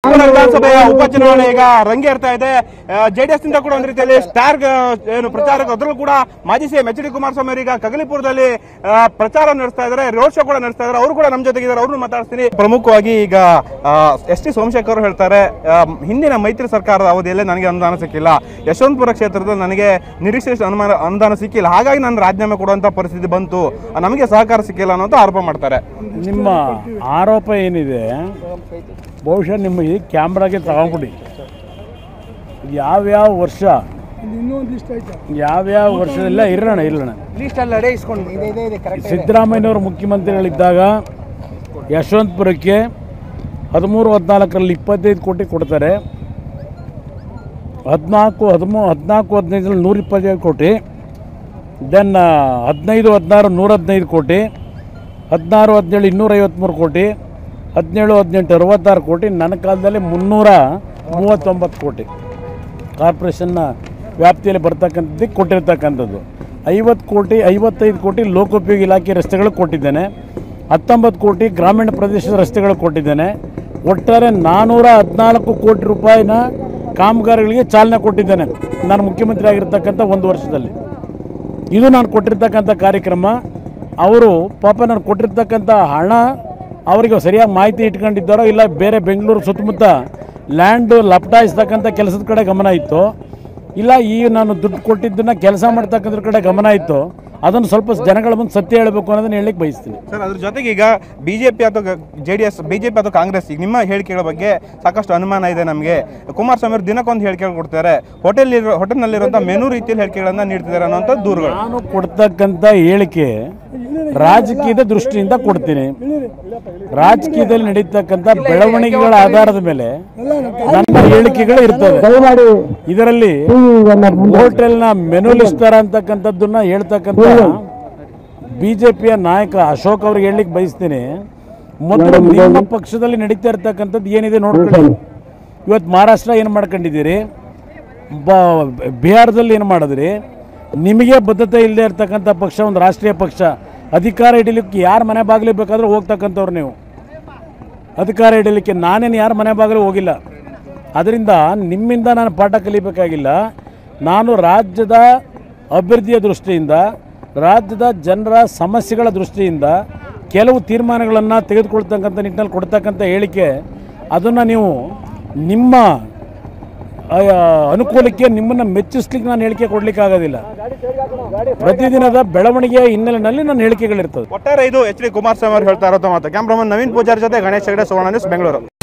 ಯಶವಂತಪುರ ವಿಧಾನಸಭೆಯ ಉಪಚುನಾವಣೆ ಈಗ ರಂಗೇರ್ತಾ ಇದೆ ಜೆಡಿಎಸ್ ನಿಂದ ಕೂಡ ಒಂದು ರೀತಿಯಲ್ಲಿ ಸ್ಟಾರ್ ಆ, ಏನು ಪ್ರಚಾರ ಅದರಲ್ಲೂ ಕೂಡ ಮಾಜಿ ಸಿಎಂ ಎಚ್ ಡಿ ಕುಮಾರಸ್ವಾಮಿ ಅವರು ಈಗ ಕಗಲಿಪುರದಲ್ಲಿ ಆ, ಪ್ರಚಾರ ನಡೆಸ್ತಾ ಇದ್ದಾರೆ ರೋಡ್ ಶೋ ಕೂಡ ನಡೆಸ್ತಾ ಇದ್ದಾರೆ ಅವರು ಕೂಡ ನಮ್ಮ ಜೊತೆಗಿದ್ದಾರೆ ಅವ್ರನ್ನು ಮಾತಾಡ್ತೀನಿ ಪ್ರಮುಖವಾಗಿ ಈಗ ಎಸ್ ಟಿ ಸೋಮಶೇಖರ್ ಅವರು ಹೇಳ್ತಾರೆ ಆ, ಹಿಂದಿನ ಮೈತ್ರಿ ಸರ್ಕಾರದ ಅವಧಿಯಲ್ಲೇ ನನಗೆ ಅನುದಾನ ಸಿಕ್ಕಿಲ್ಲ ಯಶವಂತಪುರ ಕ್ಷೇತ್ರದಲ್ಲಿ ನನಗೆ ನಿರೀಕ್ಷಿತ ಅನುಮಾನ ಅನುದಾನ ಸಿಕ್ಕಿಲ್ಲ ಹಾಗಾಗಿ ನಾನು ರಾಜೀನಾಮೆ ಕೊಡುವಂತ ಪರಿಸ್ಥಿತಿ ಬಂತು ನಮಗೆ ಸಹಕಾರ ಸಿಕ್ಕಿಲ್ಲ ಅನ್ನೋ ಆರೋಪ ಮಾಡ್ತಾರೆ ನಿಮ್ಮ ಆರೋಪ ಏನಿದೆ ಬಹುಶಃ ನಿಮ್ಮ ಈ ಕ್ಯಾಮ್ರಾಗೆ ತಗೊಂಬಿಡಿ ಯಾವ್ಯಾವ ವರ್ಷ ಯಾವ್ಯಾವ ವರ್ಷದಲ್ಲ ಇರೋಣ ಇರೋಣ ಸಿದ್ದರಾಮಯ್ಯನವರು ಮುಖ್ಯಮಂತ್ರಿಗಳಿದ್ದಾಗ ಯಶವಂತಪುರಕ್ಕೆ ಹದಿಮೂರು ಹದಿನಾಲ್ಕರಲ್ಲಿ ಇಪ್ಪತ್ತೈದು ಕೋಟಿ ಕೊಡ್ತಾರೆ ಹದಿನಾಲ್ಕು ಹದಿಮೂ ಹದಿನಾಲ್ಕು ಹದಿನೈದರಲ್ಲಿ ನೂರ ಇಪ್ಪತ್ತೈದು ಕೋಟಿ ದೆನ್ ಹದಿನೈದು ಹದಿನಾರು ನೂರ ಹದಿನೈದು ಕೋಟಿ ಹದಿನಾರು ಹದಿನೇಳು ಇನ್ನೂರ ಐವತ್ತ್ಮೂರು ಕೋಟಿ ಹದಿನೇಳು ಹದಿನೆಂಟು ಅರವತ್ತಾರು ಕೋಟಿ ನನ್ನ ಕಾಲದಲ್ಲಿ ಮುನ್ನೂರ ಮೂವತ್ತೊಂಬತ್ತು ಕೋಟಿ ಕಾರ್ಪೊರೇಷನ್ನ ವ್ಯಾಪ್ತಿಯಲ್ಲಿ ಬರ್ತಕ್ಕಂಥದ್ದಕ್ಕೆ ಕೊಟ್ಟಿರ್ತಕ್ಕಂಥದ್ದು ಐವತ್ತು ಕೋಟಿ ಐವತ್ತೈದು ಕೋಟಿ ಲೋಕೋಪಯೋಗಿ ಇಲಾಖೆ ರಸ್ತೆಗಳು ಕೊಟ್ಟಿದ್ದೇನೆ ಹತ್ತೊಂಬತ್ತು ಕೋಟಿ ಗ್ರಾಮೀಣ ಪ್ರದೇಶದ ರಸ್ತೆಗಳು ಕೊಟ್ಟಿದ್ದೇನೆ ಒಟ್ಟಾರೆ ನಾನ್ನೂರ ಹದಿನಾಲ್ಕು ಕೋಟಿ ರೂಪಾಯಿನ ಕಾಮಗಾರಿಗಳಿಗೆ ಚಾಲನೆ ಕೊಟ್ಟಿದ್ದೇನೆ ನಾನು ಮುಖ್ಯಮಂತ್ರಿ ಆಗಿರ್ತಕ್ಕಂಥ ಒಂದು ವರ್ಷದಲ್ಲಿ ಇದು ನಾನು ಕೊಟ್ಟಿರ್ತಕ್ಕಂಥ ಕಾರ್ಯಕ್ರಮ ಅವರು ಪಾಪ ನಾನು ಕೊಟ್ಟಿರ್ತಕ್ಕಂಥ ಹಣ ಅವರಿಗೆ ಸರಿಯಾಗಿ ಮಾಹಿತಿ ಇಟ್ಕೊಂಡಿದ್ದಾರೋ ಇಲ್ಲ ಬೇರೆ ಬೆಂಗಳೂರು ಸುತ್ತಮುತ್ತ ಲ್ಯಾಂಡ್ ಲಪಟಾಯಿಸ್ತಕ್ಕಂಥ ಕೆಲಸದ ಕಡೆ ಗಮನ ಇತ್ತು ಇಲ್ಲ ಈ ನಾನು ದುಡ್ಡು ಕೊಟ್ಟಿದ್ದನ್ನ ಕೆಲಸ ಮಾಡ್ತಕ್ಕಂಥ ಕಡೆ ಗಮನ ಇತ್ತು ಅದನ್ನು ಸ್ವಲ್ಪ ಜನಗಳ ಮುಂದೆ ಸತ್ಯ ಹೇಳಬೇಕು ಅನ್ನೋದನ್ನ ಹೇಳಲಿಕ್ಕೆ ಬಯಸ್ತೀನಿ ಸರ್ ಅದ್ರ ಜೊತೆಗೆ ಈಗ ಬಿಜೆಪಿ ಅಥವಾ ಜೆಡಿಎಸ್ ಬಿಜೆಪಿ ಅಥವಾ ಕಾಂಗ್ರೆಸ್ ಈಗ ನಿಮ್ಮ ಹೇಳಿಕೆಗಳ ಬಗ್ಗೆ ಸಾಕಷ್ಟು ಅನುಮಾನ ಇದೆ ನಮಗೆ ಕುಮಾರಸ್ವಾಮಿ ಅವರು ದಿನಕ್ಕೊಂದು ಹೇಳಿಕೆ ಕೊಡ್ತಾರೆ ಹೋಟೆಲ್ ಹೋಟೆಲ್ನಲ್ಲಿರುವಂತಹ ಮೆನು ರೀತಿಯಲ್ಲಿ ಹೇಳಿಕೆಗಳನ್ನ ನೀಡ್ತಿದ್ದಾರೆ ಅನ್ನೋಂಥ ದೂರುಗಳು ನಾನು ಕೊಡ್ತಕ್ಕಂಥ ಹೇಳಿಕೆ ರಾಜಕೀಯದ ದೃಷ್ಟಿಯಿಂದ ಕೊಡ್ತೀನಿ ರಾಜಕೀಯದಲ್ಲಿ ನಡೀತಕ್ಕಂಥ ಬೆಳವಣಿಗೆಗಳ ಆಧಾರದ ಮೇಲೆ ನನ್ನ ಹೇಳಿಕೆಗಳು ಇರ್ತವೆ ಇದರಲ್ಲಿ ಹೋಟೆಲ್ನ ಮೆನು ಲಿಸ್ಟ್ ತರ ಅಂತಕ್ಕಂಥದ್ದನ್ನ ಹೇಳ್ತಕ್ಕಂಥ ಬಿಜೆಪಿಯ ನಾಯಕ ಅಶೋಕ್ ಅವ್ರಿಗೆ ಹೇಳಲಿಕ್ಕೆ ಬಯಸ್ತೀನಿ ಮೊದಲು ನಿಮ್ಮ ಪಕ್ಷದಲ್ಲಿ ನಡೀತಾ ಇರ್ತಕ್ಕಂಥದ್ದು ಏನಿದೆ ನೋಡ್ಕೊಳ್ಳಿ ಇವತ್ತು ಮಹಾರಾಷ್ಟ್ರ ಏನು ಮಾಡ್ಕೊಂಡಿದ್ದೀರಿ ಬ ಬಿಹಾರದಲ್ಲಿ ಏನು ಮಾಡಿದ್ರಿ ನಿಮಗೆ ಬದ್ಧತೆ ಇಲ್ಲದೆ ಇರ್ತಕ್ಕಂಥ ಪಕ್ಷ ಒಂದು ರಾಷ್ಟ್ರೀಯ ಪಕ್ಷ ಅಧಿಕಾರ ಹಿಡಿಲಿಕ್ಕೆ ಯಾರ ಮನೆ ಬಾಗಿಲು ಬೇಕಾದರೂ ಹೋಗ್ತಕ್ಕಂಥವ್ರು ನೀವು ಅಧಿಕಾರ ಹಿಡಿಲಿಕ್ಕೆ ನಾನೇನು ಯಾರ ಮನೆ ಬಾಗಿಲು ಹೋಗಿಲ್ಲ ಅದರಿಂದ ನಿಮ್ಮಿಂದ ನಾನು ಪಾಠ ಕಲಿಬೇಕಾಗಿಲ್ಲ ನಾನು ರಾಜ್ಯದ ಅಭಿವೃದ್ಧಿಯ ದೃಷ್ಟಿಯಿಂದ ರಾಜ್ಯದ ಜನರ ಸಮಸ್ಯೆಗಳ ದೃಷ್ಟಿಯಿಂದ ಕೆಲವು ತೀರ್ಮಾನಗಳನ್ನು ತೆಗೆದುಕೊಳ್ತಕ್ಕಂಥ ನಿಟ್ಟಿನಲ್ಲಿ ಕೊಡ್ತಕ್ಕಂಥ ಹೇಳಿಕೆ ಅದನ್ನು ನೀವು ನಿಮ್ಮ ಆ, ಅನುಕೂಲಕ್ಕೆ ನಿಮ್ಮನ್ನು ಮೆಚ್ಚಿಸ್ಲಿಕ್ಕೆ ನಾನು ಹೇಳಿಕೆ ಕೊಡ್ಲಿಕ್ಕೆ ಆಗೋದಿಲ್ಲ ಪ್ರತಿದಿನದ ಬೆಳವಣಿಗೆಯ ಹಿನ್ನೆಲೆಯಲ್ಲಿ ನನ್ನ ಹೇಳಿಕೆಗಳಿರ್ತದೆ ಒಟ್ಟಾರೆ ಇದು ಎಚ್ ಡಿ ಕುಮಾರಸ್ವಾಮಿ ಅವರು ಹೇಳ್ತಾ ಇರೋದು ಮಾತು ಕ್ಯಾಮ್ರಾಮನ್ ನವೀನ್ ಪೂಜಾರಿ ಜೊತೆ ಗಣೇಶ್ ಹೆಗಡೆ ಸುವರ್ಣ ನ್ಯೂಸ್ ಬೆಂಗಳೂರು